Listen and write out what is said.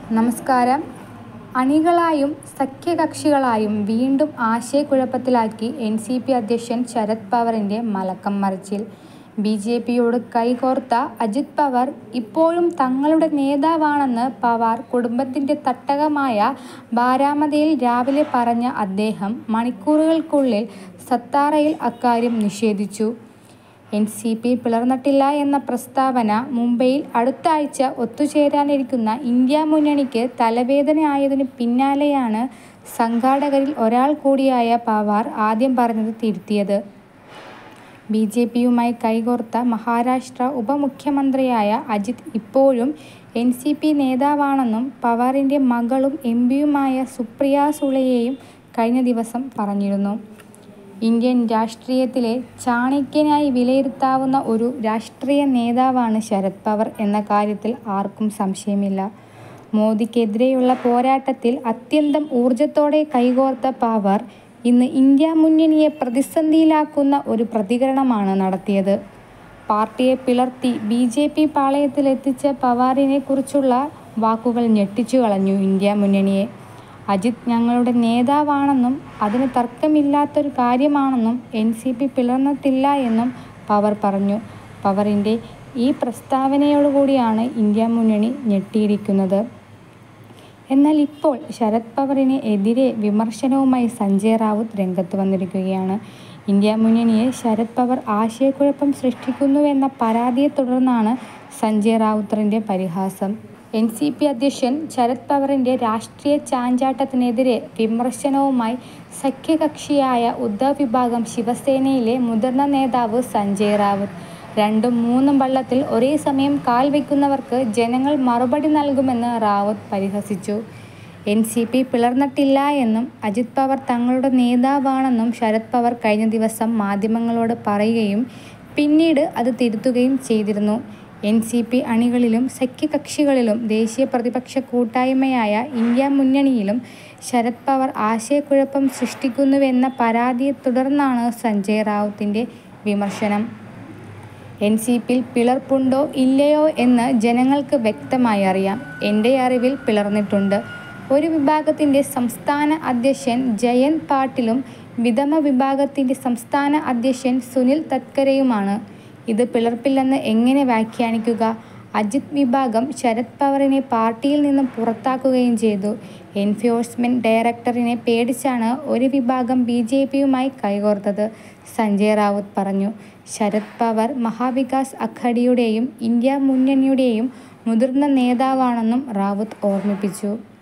നമസ്കാരം അണികളായും സഖ്യകക്ഷികളായും വീണ്ടും ആശയക്കുഴപ്പത്തിലാക്കി N C P അധ്യക്ഷൻ ശരദ് പവാറിന്റെ മലക്കം മറിച്ചിൽ. ബി ജെ പിയോട് കൈകോർത്ത അജിത് പവാർ ഇപ്പോഴും തങ്ങളുടെ നേതാവാണെന്ന് പവാർ കുടുംബത്തിന്റെ തട്ടകമായ ബാരാമതിയിൽ രാവിലെ പറഞ്ഞ അദ്ദേഹം മണിക്കൂറുകൾക്കുള്ളിൽ സത്താറയിൽ അക്കാര്യം നിഷേധിച്ചു. എൻ സി പി പിളർന്നിട്ടില്ല എന്ന പ്രസ്താവന മുംബൈയിൽ അടുത്ത ആഴ്ച ഒത്തുചേരാനിരിക്കുന്ന ഇന്ത്യാ മുന്നണിക്ക് തലവേദനയായതിനു പിന്നാലെയാണ് സംഘാടകരിൽ ഒരാൾ കൂടിയായ പവാർ ആദ്യം പറഞ്ഞത് തിരുത്തിയത്. ബി ജെ പിയുമായി കൈകോർത്ത മഹാരാഷ്ട്ര ഉപമുഖ്യമന്ത്രിയായ അജിത് ഇപ്പോഴും എൻ സി പി നേതാവാണെന്നും പവാറിന്റെ മകളും എം പിയുമായ സുപ്രിയ സുളെയും കഴിഞ്ഞ ദിവസം പറഞ്ഞിരുന്നു. ഇന്ത്യൻ രാഷ്ട്രീയത്തിലെ ചാണക്യനായി വിലയിരുത്താവുന്ന ഒരു രാഷ്ട്രീയ നേതാവാണ് ശരദ് പവാർ എന്ന കാര്യത്തിൽ ആർക്കും സംശയമില്ല. മോദിക്കെതിരെയുള്ള പോരാട്ടത്തിൽ അത്യന്തം ഊർജത്തോടെ കൈകോർത്ത പവാർ ഇന്ന് ഇന്ത്യാ മുന്നണിയെ പ്രതിസന്ധിയിലാക്കുന്ന ഒരു പ്രതികരണമാണ് നടത്തിയത്. പാർട്ടിയെ പിളർത്തി ബി ജെ പി പാളയത്തിലെത്തിച്ച പവാറിനെ കുറിച്ചുള്ള വാക്കുകൾ ഞെട്ടിച്ചുകളഞ്ഞു ഇന്ത്യാ മുന്നണിയെ. അജിത് ഞങ്ങളുടെ നേതാവാണെന്നും അതിന് തർക്കമില്ലാത്തൊരു കാര്യമാണെന്നും എൻ സി പി പിളർന്നിട്ടില്ല എന്നും പവാർ പറഞ്ഞു. പവാറിന്റെ ഈ പ്രസ്താവനയോടുകൂടിയാണ് ഇന്ത്യാ മുന്നണി ഞെട്ടിയിരിക്കുന്നത്. എന്നാൽ ഇപ്പോൾ ശരദ് പവാറിന് എതിരെ വിമർശനവുമായി സഞ്ജയ് റാവുത്ത് രംഗത്ത് വന്നിരിക്കുകയാണ്. ഇന്ത്യാ മുന്നണിയിൽ ശരദ് പവാർ ആശയക്കുഴപ്പം സൃഷ്ടിക്കുന്നുവെന്ന പരാതിയെ തുടർന്നാണ് സഞ്ജയ് റാവുത്തറിന്റെ പരിഹാസം. എൻ സി പി അധ്യക്ഷൻ ശരദ് പവാറിന്റെ രാഷ്ട്രീയ ചാഞ്ചാട്ടത്തിനെതിരെ വിമർശനവുമായി സഖ്യകക്ഷിയായ ഉദ്ധവ് വിഭാഗം ശിവസേനയിലെ മുതിർന്ന നേതാവ് സഞ്ജയ് റാവുത്ത്. രണ്ടും മൂന്നും വള്ളത്തിൽ ഒരേസമയം കാൽ വയ്ക്കുന്നവർക്ക് ജനങ്ങൾ മറുപടി നൽകുമെന്ന് റാവുത്ത് പരിഹസിച്ചു. എൻ സി പി പിളർന്നിട്ടില്ല എന്നും അജിത് പവാർ തങ്ങളുടെ നേതാവാണെന്നും ശരദ് പവാർ കഴിഞ്ഞ ദിവസം മാധ്യമങ്ങളോട് പറയുകയും പിന്നീട് അത് തിരുത്തുകയും ചെയ്തിരുന്നു. എൻ സി പി അണികളിലും സഖ്യകക്ഷികളിലും ദേശീയ പ്രതിപക്ഷ കൂട്ടായ്മയായ ഇന്ത്യാ മുന്നണിയിലും ശരദ് പവാർ ആശയക്കുഴപ്പം സൃഷ്ടിക്കുന്നുവെന്ന പരാതിയെ തുടർന്നാണ് സഞ്ജയ് റാവുത്തിന്റെ വിമർശനം. എൻ സി പിയിൽ പിളർപ്പുണ്ടോ ഇല്ലയോ എന്ന് ജനങ്ങൾക്ക് വ്യക്തമായി അറിയാം. എന്റെ അറിവിൽ പിളർന്നിട്ടുണ്ട്. ഒരു വിഭാഗത്തിന്റെ സംസ്ഥാന അധ്യക്ഷൻ ജയന്ത് പാട്ടീലും വിമത വിഭാഗത്തിന്റെ സംസ്ഥാന അധ്യക്ഷൻ സുനിൽ തത്വരെയുമാണ്. ഇത് പിളർപ്പില്ലെന്ന് എങ്ങനെ വ്യാഖ്യാനിക്കുക. അജിത് വിഭാഗം ശരദ് പവാറിനെ പാർട്ടിയിൽ നിന്നും പുറത്താക്കുകയും ചെയ്തു. എൻഫോഴ്സ്മെന്റ് ഡയറക്ടറേറ്റിനെ പേടിച്ചാണ് ഒരു വിഭാഗം ബി ജെ പിയുമായി കൈകോർത്തത് സഞ്ജയ് റാവുത്ത് പറഞ്ഞു. ശരദ് പവാർ മഹാവികാസ് അഘാഡിയുടെയും ഇന്ത്യാ മുന്നണിയുടെയും മുതിർന്ന നേതാവാണെന്നും റാവുത്ത് ഓർമ്മിപ്പിച്ചു.